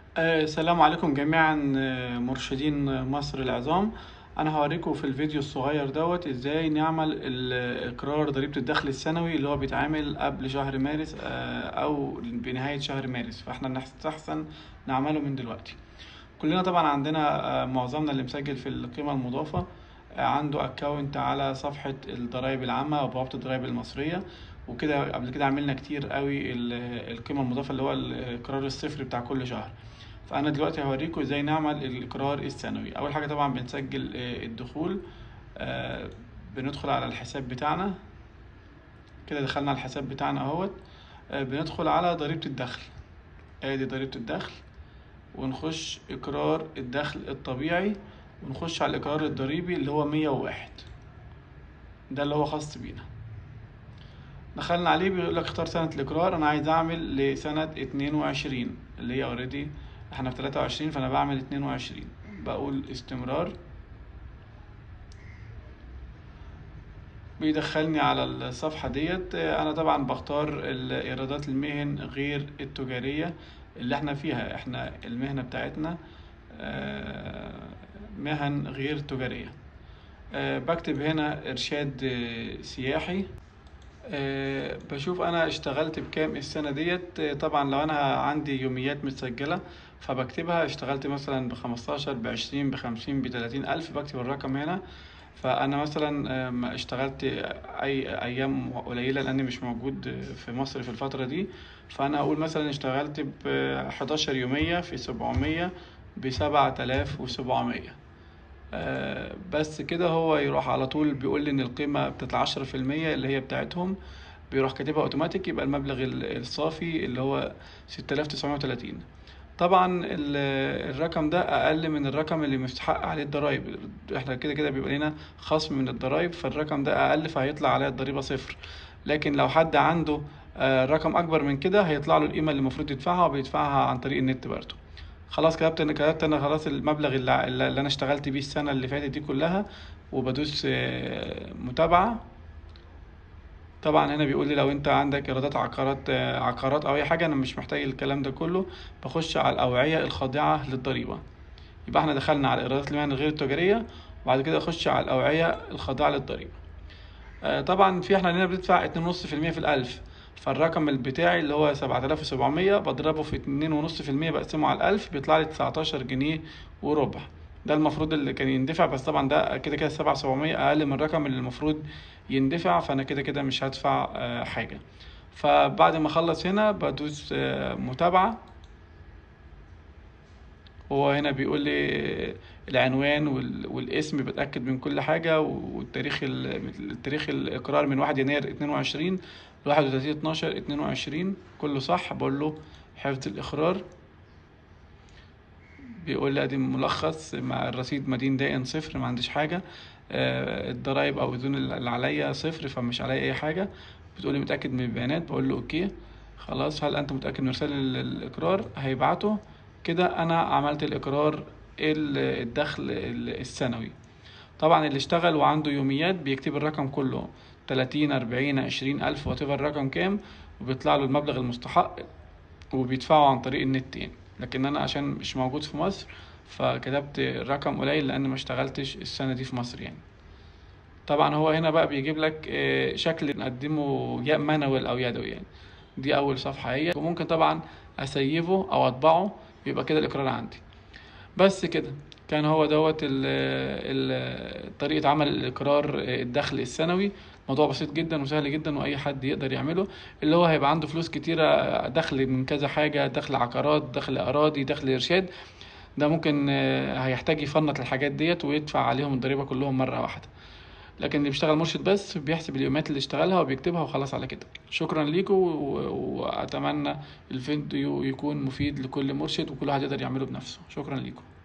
آه، السلام عليكم جميعا آه، مرشدين مصر العظام انا هوريكم في الفيديو الصغير دوت ازاي نعمل الاقرار ضريبة الدخل السنوي اللي هو بيتعمل قبل شهر مارس آه، او بنهاية شهر مارس فاحنا نستحسن نعمله من دلوقتي كلنا طبعا عندنا آه، معظمنا اللي مسجل في القيمة المضافة آه، عنده اكونت على صفحة الضرائب العامة وبوابة الضرائب المصرية وكده قبل كده عملنا كتير قوي ال- القيمة المضافة اللي هو الاقرار الصفري بتاع كل شهر فانا دلوقتي هوريكم ازاي نعمل الاقرار السنوي اول حاجه طبعا بنسجل آه، الدخول آه، بندخل على الحساب بتاعنا كده دخلنا على الحساب بتاعنا اهوت آه، بندخل على ضريبه الدخل ادي ضريبه الدخل ونخش اقرار الدخل الطبيعي ونخش على الاقرار الضريبي اللي هو 101 ده اللي هو خاص بينا دخلنا عليه بيقول لك اختار سنة الإقرار أنا عايز أعمل لسنة اتنين وعشرين اللي هي اوريدي احنا في تلاتة وعشرين فأنا بعمل اتنين وعشرين بقول استمرار بيدخلني على الصفحة ديت أنا طبعا بختار الإيرادات المهن غير التجارية اللي احنا فيها احنا المهنة بتاعتنا آه، مهن غير تجارية آه، بكتب هنا إرشاد آه، سياحي آه، بشوف انا اشتغلت بكام السنة ديت آه، طبعا لو انا عندي يوميات متسجلة فبكتبها اشتغلت مثلا بخمستاشر بعشرين بخمسين بتلاتين الف بكتب الرقم هنا فانا مثلا آه، ما اشتغلت اي ايام قليلة لاني مش موجود في مصر في الفترة دي فانا اقول مثلا اشتغلت ب 11 يومية في سبعمية بسبعة آلاف وسبعمية آه، بس كده هو يروح على طول بيقول لي ان القيمة بتاعت العشرة في المية اللي هي بتاعتهم بيروح كاتبها اوتوماتيك يبقى المبلغ ال- الصافي اللي هو ستة آلاف تسعمية وتلاتين طبعا ال- الرقم ده اقل من الرقم اللي مستحق عليه الضرايب احنا كده كده بيبقى لنا خصم من الضرايب فالرقم ده اقل فهيطلع عليه الضريبة صفر لكن لو حد عنده آه، رقم اكبر من كده هيطلع له القيمة اللي المفروض يدفعها وبيدفعها عن طريق النت برضه خلاص كتبت انا كتبت انا خلاص المبلغ اللي, اللي انا اشتغلت بيه السنة اللي فاتت دي كلها وبدوس آه، متابعة طبعا هنا بيقول لي لو انت عندك ايرادات عقارات آه، عقارات او اي حاجة انا مش محتاج الكلام ده كله بخش على الاوعية الخاضعة للضريبة يبقى احنا دخلنا على ايرادات المهن الغير التجارية وبعد كده اخش على الاوعية الخاضعة للضريبة آه، طبعا في احنا هنا بندفع اتنين ونص في المية في الألف فالرقم ال- بتاعي اللي هو سبعة آلاف وسبعمية بضربه في اتنين ونص في المية بقسمه على الألف بيطلع لي تسعتاشر جنيه وربع ده المفروض اللي كان يندفع بس طبعا ده كده كده سبعة سبعمية أقل من الرقم اللي المفروض يندفع فأنا كده كده مش هدفع آه، حاجة فبعد ما أخلص هنا بدوس آه، متابعة هو هنا بيقول لي العنوان وال- والاسم بتأكد من كل حاجة والتاريخ ال- التاريخ الإقرار من 1 يناير 22 ل 31 12 22 كله صح بقول له حفظ الإقرار بيقول لي ادي ملخص مع الرصيد مدين دائن صفر ما عنديش حاجة آه، الضرايب او الديون اللي عليا صفر فمش عليا اي حاجة بتقول لي متأكد من البيانات بقول له اوكي خلاص هل انت متأكد من ارسال ال- الاقرار هيبعته كده انا عملت الاقرار ال- الدخل ال- السنوي طبعا اللي اشتغل وعنده يوميات بيكتب الرقم كله تلاتين أربعين عشرين ألف واتيفر الرقم كام وبيطلع له المبلغ المستحق وبيدفعوا عن طريق النت يعني لكن انا عشان مش موجود في مصر فكتبت رقم قليل لان ما اشتغلتش السنة دي في مصر يعني طبعا هو هنا بقى بيجيب لك آه، شكل نقدمه يا مانوال او يدوي يعني دي اول صفحة هي وممكن طبعا اسيفه او اطبعه يبقى كده الاقرار عندي بس كده كان هو دوت ال ال طريقة عمل الإقرار الدخل السنوي موضوع بسيط جدا وسهل جدا وأي حد يقدر يعمله اللي هو هيبقى عنده فلوس كتيرة دخل من كذا حاجة دخل عقارات دخل أراضي دخل إرشاد ده ممكن آه، هيحتاج يفنط الحاجات ديت ويدفع عليهم الضريبة كلهم مرة واحدة لكن اللي بيشتغل مرشد بس بيحسب اليومات اللي اشتغلها وبيكتبها وخلاص على كده شكرا ليكم و- وأتمنى الفيديو يكون مفيد لكل مرشد وكل واحد يقدر يعمله بنفسه شكرا ليكم